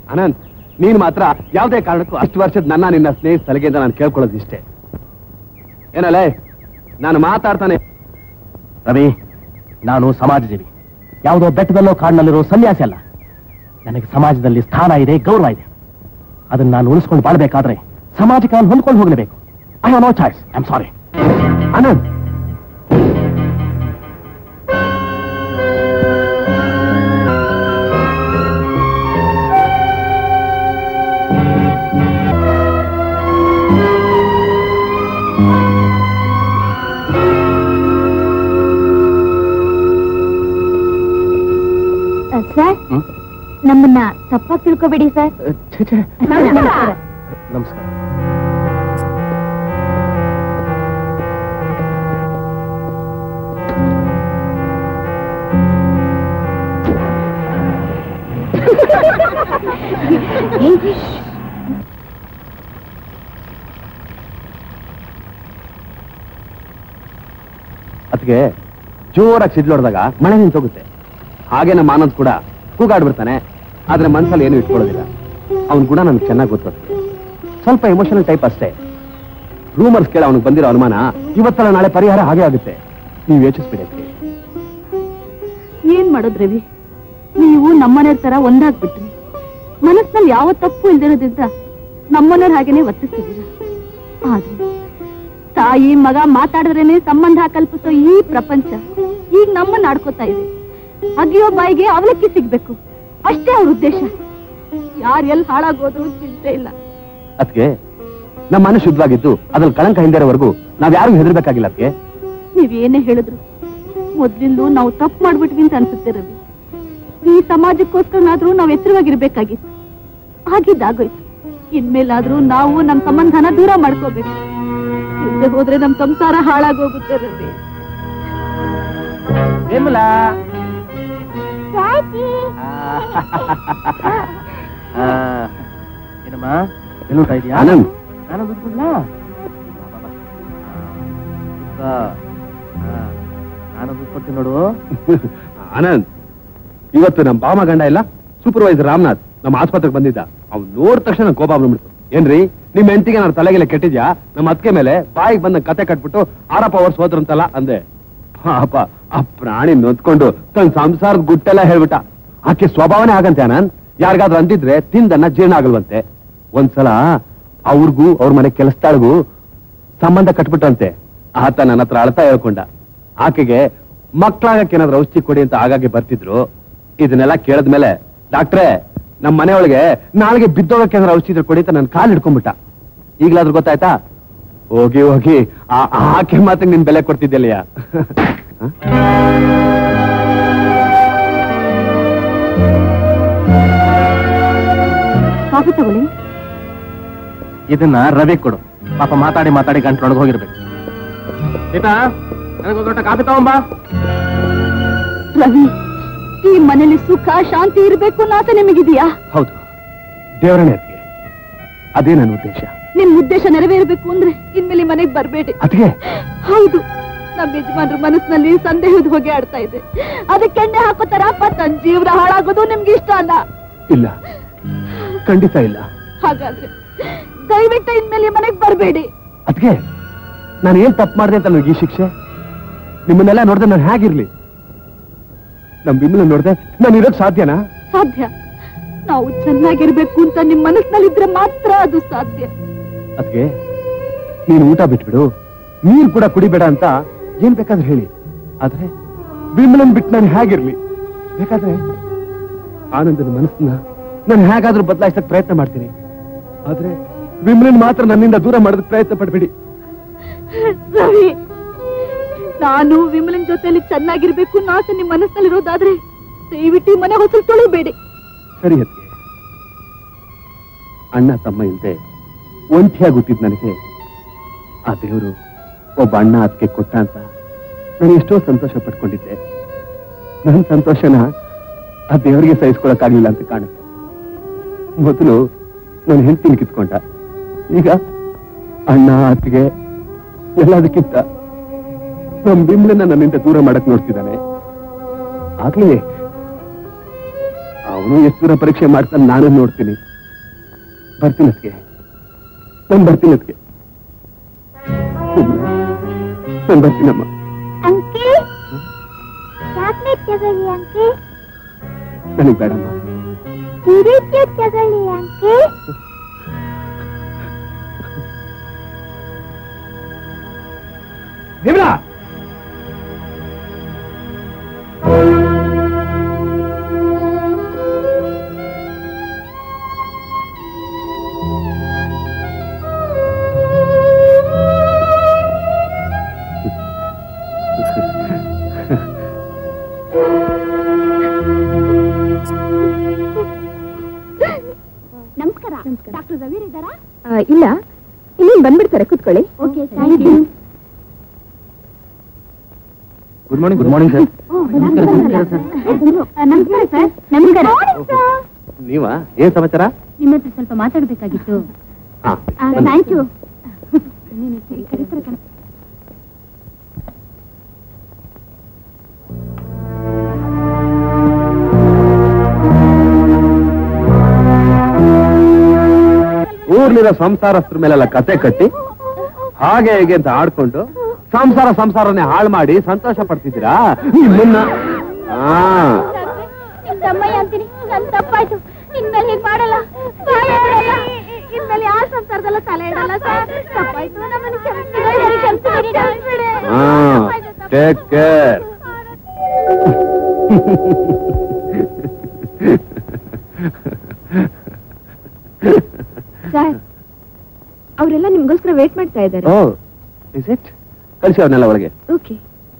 ಅನಂತ್ ನೀನ್ ಮಾತ್ರ ಯಾವುದೇ ಕಾರಣಕ್ಕೂ ಅಷ್ಟು ವರ್ಷದ ನನ್ನ ನಿನ್ನ ಸ್ನೇಹಿತ ಸಲಿಗೆಯಿಂದ ನಾನು ಕೇಳ್ಕೊಳ್ಳೋದು ಇಷ್ಟೇ ಏನಲ್ಲೇ ನಾನು ಮಾತಾಡ್ತಾನೆ ರವಿ ನಾನು ಸಮಾಜಜೀವಿ ಯಾವುದೋ ಬೆಟ್ಟದಲ್ಲೋ ಕಾಡಿನಲ್ಲಿರೋ ಸನ್ಯಾಸಿ ಅಲ್ಲ ನನಗೆ ಸಮಾಜದಲ್ಲಿ ಸ್ಥಾನ ಇದೆ ಗೌರವ ಇದೆ ಅದನ್ನ ನಾನು ಉಳಿಸ್ಕೊಂಡು ಬಾಳ್ಬೇಕಾದ್ರೆ ಸಮಾಜಕ್ಕೆ ನಾನು ಹೊಂದ್ಕೊಂಡು ಹೋಗಲೇಬೇಕು I have no choice I am sorry Anant sir hmm? ನಮ್ಮನ್ನ ತಪ್ಪಾಗಿ ತಿಳ್ಕೊಬೇಡಿ ಸರ್ ಛೇ, ಛೇ. ನಮಸ್ಕಾರ. ನಮಸ್ಕಾರ ಅದಕ್ಕೆ ಜೋರಾಗಿ ಸಿಡ್ಲೊಡ್ದಾಗ ಮಳೆ ನಿಂತೋಗುತ್ತೆ ಹಾಗೆ ನಮ್ಮ ಆನಂದ್ ಕೂಡ ಕೂಗಾಡ್ಬಿಡ್ತಾನೆ ಆದ್ರೆ ಮನ್ಸಲ್ಲಿ ಏನು ಇಟ್ಕೊಳ್ಳೋದಿಲ್ಲ ಅವನ್ ಕೂಡ ನನ್ಗೆ ಚೆನ್ನಾಗಿ ಗೊತ್ತು ಅದಕ್ಕೆ. ಸ್ವಲ್ಪ ಎಮೋಷನಲ್ ಟೈಪ್ ಅಷ್ಟೇ ರೂಮರ್ಸ್ ಕೇಳ ಅವನಿಗೆ ಬಂದಿರೋ ಅನುಮಾನ ಇವತ್ತಲ್ಲ ನಾಳೆ ಪರಿಹಾರ ಹಾಗೆ ಆಗುತ್ತೆ ನೀವು ಯೋಚಿಸ್ಬೇಡಿ ಅದಕ್ಕೆ ಏನ್ ಮಾಡೋದ್ ರವಿ ನೀವು ನಮ್ಮನೆ ತರ ಒಂದಾಗ್ಬಿಟ್ರಿ ಮನಸ್ಸಿನಲ್ಲಿ ಯಾವ ತಪ್ಪು ಇಲ್ದಿರೋದ್ರಿಂದ ನಮ್ಮನೆಯವ್ರ ಹಾಗೇನೆ ವರ್ತಿಸ್ತಿದ್ದೀರ ಆದ್ರೆ ತಾಯಿ ಮಗ ಮಾತಾಡಿದ್ರೇನೆ ಸಂಬಂಧ ಕಲ್ಪಿಸೋ ಈ ಪ್ರಪಂಚ ಈಗ ನಮ್ಮನ್ನ ಆಡ್ಕೋತಾ ಇದೆ ಅಗಿಯೋ ಬಾಯಿಗೆ ಅವಲಕ್ಕಿ ಸಿಗ್ಬೇಕು ಅಷ್ಟೇ ಅವ್ರ ಉದ್ದೇಶ ಯಾರು ಎಲ್ಲಿ ಹಾಳಾಗೋದ್ರು ಚಿಂತೆ ಇಲ್ಲ ಅದಕ್ಕೆ ನಮ್ಮ ಮನೆ ಶುದ್ಧವಾಗಿದ್ದು ಅದ್ರಲ್ಲಿ ಕಳಂಕ ಹಿಂದೆ ಇರೋವರೆಗೂ ನಾವ್ ಯಾರಿಗೂ ಹೆದರ್ಬೇಕಾಗಿಲ್ಲ ಅದಕ್ಕೆ ನೀವ್ ಏನೇ ಹೇಳಿದ್ರು ಮೊದ್ಲಿಂದು ನಾವು ತಪ್ಪು ಮಾಡ್ಬಿಟ್ವಿ ಅಂತ ಅನ್ಸುತ್ತೆ ರವಿ ಈ ಸಮಾಜಕ್ಕೋಸ್ಕರನಾದ್ರೂ ನಾವು ಎಚ್ಚರವಾಗಿರ್ಬೇಕಾಗಿತ್ತು ಆಗಿದ್ದಾಗೋಯ್ತು ಇನ್ಮೇಲಾದ್ರೂ ನಾವು ನಮ್ ಸಂಬಂಧನ ದೂರ ಮಾಡ್ಕೋಬೇಕು ಇಲ್ಲದೆ ಹೋದ್ರೆ ನಮ್ ಸಂಸಾರ ಹಾಳಾಗೋಗುತ್ತೆ ರವಿ ವಿಮಲಾ ಏನಮ್ಮ ಎಲ್ಲೂಟ ಇದೆಯಾ ಆನಂದ್ ನಾನು ದುಡ್ಡು ಕೊಡ್ಲಾ? ಬಾ, ಬಾ, ಬಾ. ಆ, ಆ, ನಾನು ದುಡ್ಡು ಕೊಡ್ತೀನಿ ನೋಡು ಆನಂದ್ ಇವತ್ತು ನಮ್ಮ ಬಾಮ ಗಂಡ ಇಲ್ಲ ಸೂಪರ್ವೈಸರ್ ರಾಮನಾಥ್ ನಮ್ಮ ಆಸ್ಪತ್ರೆಗೆ ಬಂದಿದ್ದ ಅವ್ನು ನೋಡಿದ ತಕ್ಷಣ ನಂಗ್ ಕೋಪ ಬಂದ್ಬಿಡ್ತು ಏನ್ರಿ ನಿಮ್ ಹೆಂಡತಿಗೆ ನಾನು ತಲೆಗೆಲ್ಲ ಕೆಟ್ಟಿದ್ಯಾ ನಮ್ಮ ಅತ್ತಿಗೆ ಮೇಲೆ ಬಾಯಿಗೆ ಬಂದ ಕತೆ ಕಟ್ಬಿಟ್ಟು ಆರಪ್ಪ ವರ್ಷ ಹೋದ್ರಂತಲ್ಲ ಅಂದೆ ಪಾಪ ಆ ಪ್ರಾಣಿ ನೊಂದ್ಕೊಂಡು ತನ್ನ ಸಂಸಾರದ ಗುಟ್ಟೆಲ್ಲ ಹೇಳ್ಬಿಟ್ಟ ಆಕೆ ಸ್ವಭಾವನೇ ಆಗಂತೆ ಆನಂದ್ ಯಾರಿಗಾದ್ರೂ ಅಂದಿದ್ರೆ ತಿಂದನ್ನ ಜೀರ್ಣ ಆಗಲ್ವಂತೆ ಒಂದ್ಸಲ ಅವ್ರಿಗೂ ಅವ್ರ ಮನೆ ಕೆಲಸದಾಳ್ಗೂ ಸಂಬಂಧ ಕಟ್ಬಿಟ್ಟಂತೆ ಆತ ನನ್ನ ಹತ್ರ ಅಳ್ತಾ ಹೇಳ್ಕೊಂಡ ಆಕೆಗೆ ಮಕ್ಕಳಾಗಕ್ಕೆ ಏನಾದ್ರು ಔಷಧಿ ಕೊಡಿ ಅಂತ ಆಗಾಗ್ಗೆ ಬರ್ತಿದ್ರು ಇದನ್ನೆಲ್ಲ ಕೇಳಿದ್ಮೇಲೆ ಡಾಕ್ಟ್ರೇ ನಮ್ಮ ಮನೆಯೊಳಗೆ ನಾಳೆಗೆ ಬಿದ್ದೋಗಕ್ಕೆ ಏನಾದ್ರು ಔಷಧಿ ಇದ್ರೆ ಕೊಡಿ ಅಂತ ನನ್ನ ಕಾಲು ಹಿಡ್ಕೊಂಡ್ಬಿಟ್ಟ ಈಗ್ಲಾದ್ರೂ ಗೊತ್ತಾಯ್ತಾ ಹೋಗಿ ಹೋಗಿ ಆ ಆಕೆ ಮಾತಿಗೆ ನಿನ್ ಬೆಲೆ ಕೊಡ್ತಿದ್ದೆಲ್ಲಯ್ಯ ಕಾಫಿ ತಗೊಳ್ಳಿ ಇದನ್ನ ರವಿ ಕೊಡು ಪಾಪ ಮಾತಾಡಿ ಮಾತಾಡಿ ಗಂಟಲೊಳಗೆ ಹೋಗಿರ್ಬೇಕು ಸೀತಾ ನನಗೆ ದೊಡ್ಡ ಕಾಫಿ ತಗೊಂಬಾ ರವಿ ಈ ಮನೇಲಿ ಸುಖ ಶಾಂತಿ ಇರ್ಬೇಕು ಅನ್ನೋ ಆಸೆ ನಿಮಗಿದೆಯಾ ಹೌದು ದೇವರನೇ ಅದಕ್ಕೆ ಅದೇ ನನ್ನ ಉದ್ದೇಶ ನಿಮ್ ಉದ್ದೇಶ ನೆರವೇರ್ಬೇಕು ಅಂದ್ರೆ ಇನ್ಮೇಲೆ ಈ ಮನೆಗ್ ಬರ್ಬೇಡಿ ಅದಕ್ಕೆ ಹೌದು ನಮ್ಮ ಯಜಮಾನ್ರ ಮನಸ್ಸಿನಲ್ಲಿ ಸಂದೇಹದ ಹೊಗೆ ಆಡ್ತಾ ಇದೆ ಅದಕ್ಕೆ ಎಣ್ಣೆ ಹಾಕೋತಾರಪ್ಪ ತನ್ನ ಜೀವನ ಹಾಳಾಗೋದು ನಿಮ್ಗೆ ಇಷ್ಟ ಅಲ್ಲ ಇಲ್ಲ ಖಂಡಿತ ಇಲ್ಲ ಹಾಗಾದ್ರೆ ದಯವಿಟ್ಟು ಇನ್ಮೇಲೆ ಈ ಮನೆಗ್ ಬರ್ಬೇಡಿ ಅದಕ್ಕೆ ನಾನು ಏನ್ ತಪ್ಪು ಮಾಡಿದೆ ಅಂತ ನನಗೆ ಈ ಶಿಕ್ಷೆ ನಿಮ್ಮನ್ನೆಲ್ಲ ನೋಡಿದ್ರೆ ನಾನು ಹೇಗಿರ್ಲಿ ನಮ್ ಬಿಮ್ಮಲ ನೋಡಿದೆ ನಾನು ಇರೋಕ್ ಸಾಧ್ಯನಾ ಸಾಧ್ಯ ನಾವು ಚೆನ್ನಾಗಿರ್ಬೇಕು ಅಂತ ನಿಮ್ ಮನಸ್ಸಿನಲ್ಲಿದ್ರೆ ಮಾತ್ರ ಅದು ಸಾಧ್ಯ ಅದಕ್ಕೆ ನೀನು ಊಟ ಬಿಟ್ಬಿಡು ನೀರ್ ಕೂಡ ಕುಡಿಬೇಡ ಅಂತ ಏನ್ ಬೇಕಾದ್ರೆ ಹೇಳಿ ಆದ್ರೆ ಬಿಮ್ಮಲನ್ ಬಿಟ್ಟು ನಾನು ಹೇಗಿರ್ಲಿ ಬೇಕಾದ್ರೆ ಆನಂದದ ಮನಸ್ಸನ್ನ ನಾನು ಹೇಗಾದ್ರೂ ಬದಲಾಯಿಸಕ್ ಪ್ರಯತ್ನ ಮಾಡ್ತೀನಿ ಆದ್ರೆ ಬಿಮ್ಲನ್ ಮಾತ್ರ ನನ್ನಿಂದ ದೂರ ಮಾಡೋದಕ್ಕೆ ಪ್ರಯತ್ನ ಪಡ್ಬೇಡಿ ರವಿ ನಾನು ವಿಮಲನ್ ಜೊತೆಲಿ ಚೆನ್ನಾಗಿರ್ಬೇಕು ಅನ್ನೋ ಆಸೆ ನಿಮ್ ಮನಸ್ಸಿನಲ್ಲಿರೋದಾದ್ರೆ ದಯವಿಟ್ಟು ಈ ಮನೆ ಹೊಸಲು ತೊಳಿಬೇಡಿ ಸರಿ ಅದಕ್ಕೆ ಅಣ್ಣ ತಮ್ಮ ಇಲ್ದೆ ಒಂಟಿಯಾಗಿ ಹುಟ್ಟಿದ್ ನನಗೆ ಆ ದೇವರು ಒಬ್ಬ ಅಣ್ಣ ಅದಕ್ಕೆ ಕೊಟ್ಟ ಅಂತ ನಾನು ಎಷ್ಟೋ ಸಂತೋಷ ಪಟ್ಕೊಂಡಿದ್ದೆ ನನ್ನ ಸಂತೋಷನ ಆ ದೇವರಿಗೆ ಸಹಿಸ್ಕೊಳಕ್ಕಾಗ್ಲಿಲ್ಲ ಅಂತ ಕಾಣುತ್ತೆ ಮೊದಲು ನನ್ನ ಹೆಂಡತಿನ ಕಿತ್ಕೊಂಡ ಈಗ ಅಣ್ಣ ಅತ್ತಿಗೆ ಎಲ್ಲದಕ್ಕಿಂತ ನಮ್ ಬಿಮ್ಲನ್ನ ನನ್ನಿಂದ ದೂರ ಮಾಡಕ್ ನೋಡ್ತಿದ್ದಾನೆ ಆಗ್ಲೇ ಅವನ ಅವನು ಎಷ್ಟು ದೂರ ಪರೀಕ್ಷೆ ಮಾಡ್ತಾನೆ ನಾನು ನೋಡ್ತೀನಿ ಬರ್ತೀನಿ ಅದಕ್ಕೆ ನಾನು ಬರ್ತೀನಿ ಅದಕ್ಕೆ ನಾನು ಬರ್ತೀನಮ್ಮ ಅಂಕಲ್ ಚಾಕ್ಲೇಟ್ ತಗೊಳ್ಳಿ ಅಂಕಲ್ ನನಗೆ ಬೇಡಮ್ಮ ಸಿರಿಕೆ ತಗೊಳ್ಳಿ ಅಂಕಲ್ ದೇವ್ರಾ ನಮಸ್ಕಾರ ಡಾಕ್ಟರ್ ರವೀರ್ ಇದ್ದಾರಾ ಇಲ್ಲ ಇಲ್ಲಿ ಬಂದ್ಬಿಡ್ತಾರೆ ಕೂತ್ಕೊಳ್ಳಿ okay thank you good morning good morning sir ನಮಸ್ಕಾರ ಸರ್ ನಮಸ್ಕಾರ ನೀವಾ ಏನ್ ಸಮಾಚಾರ ನಿಮ್ಮ ಹತ್ರ ಸ್ವಲ್ಪ ಮಾತಾಡ್ಬೇಕಾಗಿತ್ತು ಹಾ ಥ್ಯಾಂಕ್ ಯು ಊರ್ಲಿರೋ ಸಂಸಾರಸ್ತ್ರ ಮೇಲೆಲ್ಲ ಕತೆ ಕಟ್ಟಿ ಹಾಗೆ ಹೇಗೆ ಅಂತ ಆಡ್ಕೊಂಡು ಸಂಸಾರ ಸಂಸಾರನೇ ಹಾಳು ಮಾಡಿ ಸಂತೋಷ ಪಡ್ತಿದ್ದೀರಾ ನಿಮ್ಮನ್ನ ಹಾ ನಿಮ್ ತಮ್ಮಯ್ಯ ಅಂತೀನಿ ನನ್ ತಪ್ಪಾಯ್ತು ಇನ್ಮೇಲೆ ಹೀಗ್ ಮಾಡಲ್ಲ ಬಾಯ ಬಿಡಲ್ಲ ಇನ್ಮೇಲೆ ಯಾವ ಸಂಸಾರದಲ್ಲ ತಲೆ ಇಡಲ್ಲ ಸರ್ ತಪ್ಪಾಯ್ತು ನಮ್ಮನ್ನ ಕ್ಷಮಿಸ್ಬಿಡಿ, ಕ್ಷಮಿಸ್ಬಿಡಿ, ಕ್ಷಮಿಸ್ಬಿಡಿ. ಹಾ ಟೇಕ್ ಕೇರ್ ಸರ್ ಅವರೆಲ್ಲ ನಿಮ್ಗೋಸ್ಕರ ವೇಟ್ ಮಾಡ್ತಾ ಇದ್ದಾರೆ ಓ ಇಸ್ ಇಟ್ ಕಳಿಸಿ ಅವನ್ನೆಲ್ಲ ಒಳಗೆ ಓಕೆ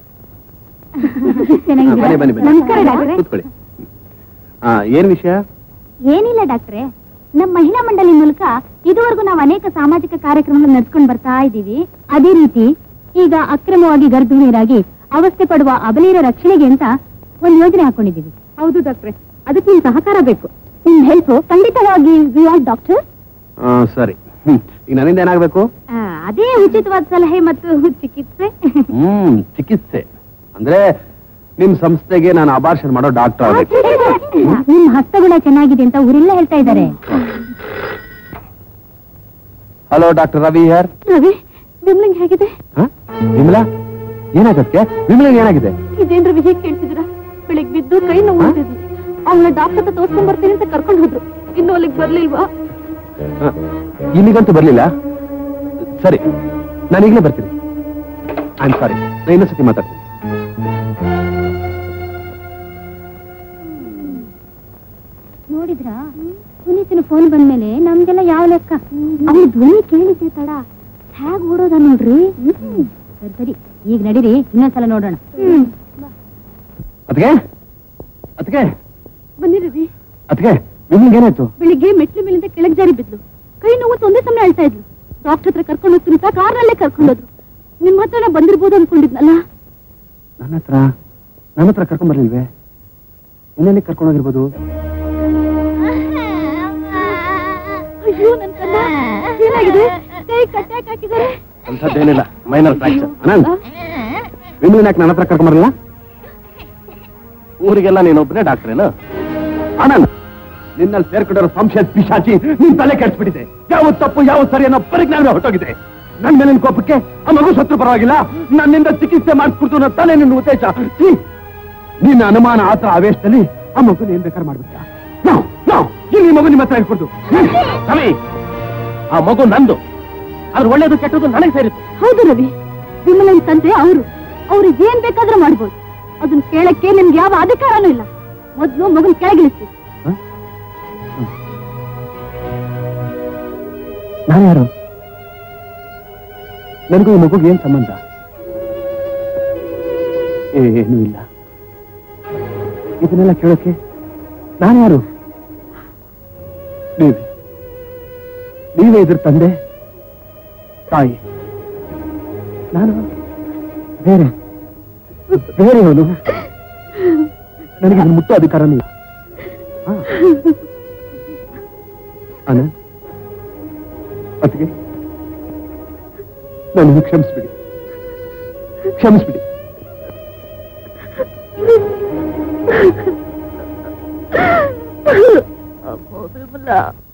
ಹಾ, ಬನ್ನಿ ಬನ್ನಿ ಬನ್ನಿ ನಮಸ್ಕಾರ ಡಾಕ್ಟ್ರೆ ಕೂತ್ಕೊಳ್ಳಿ ಹಾ ಏನ್ ವಿಷಯ ಏನಿಲ್ಲ ಡಾಕ್ಟ್ರೆ ನಮ್ಮ ಮಹಿಳಾ ಮಂಡಳಿ ಮೂಲಕ ಇದುವರೆಗೂ ನಾವು ಅನೇಕ ಸಾಮಾಜಿಕ ಕಾರ್ಯಕ್ರಮಗಳನ್ನು ನಡೆಸ್ಕೊಂಡು ಬರ್ತಾ ಇದ್ದೀವಿ ಅದೇ ರೀತಿ ಈಗ ಅಕ್ರಮವಾಗಿ ಗರ್ಭಿಣಿಯರಾಗಿ ಅವಸ್ಥೆ ಪಡುವ ಅಬಲೆಯರ ರಕ್ಷಣೆಗೆ ಅಂತ ಒಂದು ಯೋಜನೆ ಹಾಕೊಂಡಿದ್ದೀವಿ ಹೌದು ಡಾಕ್ಟ್ರೆ ಅದಕ್ಕೆ ನಿಮ್ ಸಹಕಾರ ಬೇಕು ನಿಮ್ ಹೆಲ್ಪ್ ಖಂಡಿತವಾಗಿ ಡಾಕ್ಟರ್ ಆ, ಸರಿ ಹ್ಮ್ ಈಗ ನನ್ನಿಂದ ಏನಾಗ್ಬೇಕು ಅದೇ ಉಚಿತವಾದ ಸಲಹೆ ಮತ್ತು ಚಿಕಿತ್ಸೆ ಹ್ಮ್ ಚಿಕಿತ್ಸೆ ಅಂದ್ರೆ ನಿಮ್ ಸಂಸ್ಥೆಗೆ ನಾನು ಅಬಾರ್ಷನ್ ಮಾಡೋ ಡಾಕ್ಟರ್ ಆಗ್ಬೇಕು ನಿಮ್ ಹಸ್ತಗುಣ ಚೆನ್ನಾಗಿದೆ ಅಂತ ಊರೆಲ್ಲ ಹೇಳ್ತಾ ಇದ್ದಾರೆ ಹಲೋ ಡಾಕ್ಟರ್ ರವಿ ಹರ್ ರವಿ ವಿಮ್ಲಿಂಗ್ ಹೇಗಿದೆ ವಿಮಲಾ ಏನಾಗತ್ತೆ ವಿಮಲಾಗ್ ಏನಾಗಿದೆ ಇದೇನ್ ರವಿ ಹೇಗೆ ಕೇಳ್ತಿದ್ದೀರಾ ಬೆಳಿಗ್ಗೆ ಬಿದ್ದು ಕೈ ನೋವು ಅಂತಿದ್ಲು ಅವಳ ಡಾಕ್ಟರ್ ಹತ್ರ ತೋರ್ಸ್ಕೊಂಡ್ ಬರ್ತೀನಿ ಅಂತ ಕರ್ಕೊಂಡು ಹೋದ್ರು ಇನ್ನು ಅಲ್ಲಿಗೆ ಬರ್ಲಿಲ್ವಾ ಹ, ಇಲ್ಲಿಗಂತೂ ಬರ್ಲಿಲ್ಲ ಸರಿ ನಾನು ಈಗಲೇ ಬರ್ತೀನಿ ಐ ಆಮ್ ಸಾರಿ ನಾನು ಇನ್ನೊಂದ್ಸತಿ ಮಾತಾಡ್ತೀನಿ ನೋಡಿದ್ರಾ ಸುನೀತಿನ ಫೋನ್ ಬಂದ್ಮೇಲೆ ನಮ್ದೆಲ್ಲ ಯಾವ ಲೆಕ್ಕ ಅವ್ನ ಧ್ವನಿ ಕೇಳಿದ್ದೆ ತಡ ಹೇಗ್ ಓಡೋದ ನೋಡ್ರಿ ಸರಿ ಸರಿ ಈಗ ನಡೀರಿ ಇನ್ನೊಂದ್ಸಲ ನೋಡೋಣ ಅದಕ್ಕೆ ಅದಕ್ಕೆ ಬನ್ನಿ ರವಿ ಅದಕ್ಕೆ ವಿಮಲ್ಗೆ ಏನಾಯ್ತು ಬೆಳಿಗ್ಗೆ ಮೆಟ್ಲು ಮೇಲಿಂದ ಕೆಳಗ್ ಜಾರಿ ಬಿದ್ಲು ಕೈ ನೋವು ಒಂದೇ ಸಮಯ ಅಳ್ತಾ ಇದ್ಲು ಡಾಕ್ಟರ್ ಹತ್ರ ಕರ್ಕೊಂಡು ಹೋಗ್ತೀನಿ ಅಂತ ಕಾರ್ನಲ್ಲೇ ಕರ್ಕೊಂಡು ಹೋದ್ರು ನಿಮ್ ಹತ್ರನೇ ಬಂದಿರ್ಬೋದು ಅನ್ಕೊಂಡಿದ್ನಲ್ಲ ನನ್ನ ಹತ್ರ ನನ್ನ ಹತ್ರ ಕರ್ಕೊಂಡ್ ಬರ್ಲಿಲ್ವೇ ಇನ್ನೇನೆ ಕರ್ಕೊಂಡು ಹೋಗಿರ್ಬೋದು ಅಯ್ಯೋ ನನ್ ಕಣ್ಣ ಏನಾಗಿದೆ ಕೈ ಕಟ್ಟಾಕ್ ಹಾಕಿದ್ದಾರೆ ಅಂಥದ್ದೇನಿಲ್ಲ ಮೈನರ್ ಫ್ರಾಕ್ಚರ್ ಅನಂತ್ ವಿಮಲ್ ಯಾಕೆ ನನ್ನ ಹತ್ರ ಕರ್ಕೊಂಡ್ ಬರಲ್ಲ ಊರಿಗೆಲ್ಲ ನೀನೊಬ್ಬನೇ ಡಾಕ್ಟ್ರೇನು ಆನಂದ್ ನಿನ್ನಲ್ಲಿ ಸೇರ್ಕೊಂಡಿರೋ ಸಂಶಯ ಪಿಶಾಚಿ ನಿನ್ ತಲೆ ಕೆಡ್ಸ್ಬಿಟ್ಟಿದೆ ಯಾವ ತಪ್ಪು ಯಾವ ಸರಿ ಅನ್ನೋ ಪರಿಜ್ಞಾನ ಹೊಟ್ಟೋಗಿದೆ ನನ್ ಮೇಲಿನ ಕೋಪಕ್ಕೆ ಆ ಮಗು ಸತ್ರು ಪರವಾಗಿಲ್ಲ ನನ್ನಿಂದ ಚಿಕಿತ್ಸೆ ಮಾಡಿಸ್ಬಿಡ್ತು ಅನ್ನೋ ತಲೆ ನಿನ್ನ ಉದ್ದೇಶ ಛೀ! ನಿನ್ನ ಅನುಮಾನ ಆತರ ಆವೇಶದಲ್ಲಿ ಆ ಮಗುನ ಏನ್ ಬೇಕಾದ್ರೆ ಮಾಡ್ಬಿಟ್ಟ ನಾವು ನಾವು ಇಲ್ಲಿ ಮಗು ನಿಮ್ಮ ಹತ್ರ ಇಟ್ಕೊಡ್ತು ರವಿ ಆ ಮಗು ನಂದು ಅದ್ರ ಒಳ್ಳೇದು ಕೆಟ್ಟದ್ದು ನನಗೆ ಸೇರಿತ್ತು ಹೌದು ರವಿ ವಿಮಲನ್ ತಂದೆ ಅವರು ಅವ್ರಿಗೆ ಏನ್ ಬೇಕಾದ್ರೂ ಮಾಡ್ಬೋದು ಅದನ್ನ ಕೇಳಕ್ಕೆ ನಿಮ್ಗೆ ಯಾವ ಅಧಿಕಾರನೂ ಇಲ್ಲ ಮೊದ್ಲು ಮಗನ್ ಕೆಳಗಿಳಿಸಿ ನಾನು ಯಾರು ನನಗೂ ಈ ಮಗುಗೆ ಏನ್ ಸಂಬಂಧ ಏನೂ ಇಲ್ಲ ಇದನ್ನೆಲ್ಲ ಕೇಳೋಕೆ ನಾನು ಯಾರು ನೀವೇ ನೀವೇ ಇದ್ರ ತಂದೆ ತಾಯಿ ನಾನು ಬೇರೆ ಬೇರೆಯವನು ನನಗೆ ಇದನ್ನ ಮುಟ್ಟೋ ಅಧಿಕಾರನೂ ಇಲ್ಲ ಹಾ. ಆನಂದ್ ಅದಕ್ಕೆ ನನ್ನನ್ನು ಕ್ಷಮಿಸ್ಬಿಡಿ ಕ್ಷಮಿಸ್ಬಿಡಿ ಕಮಲ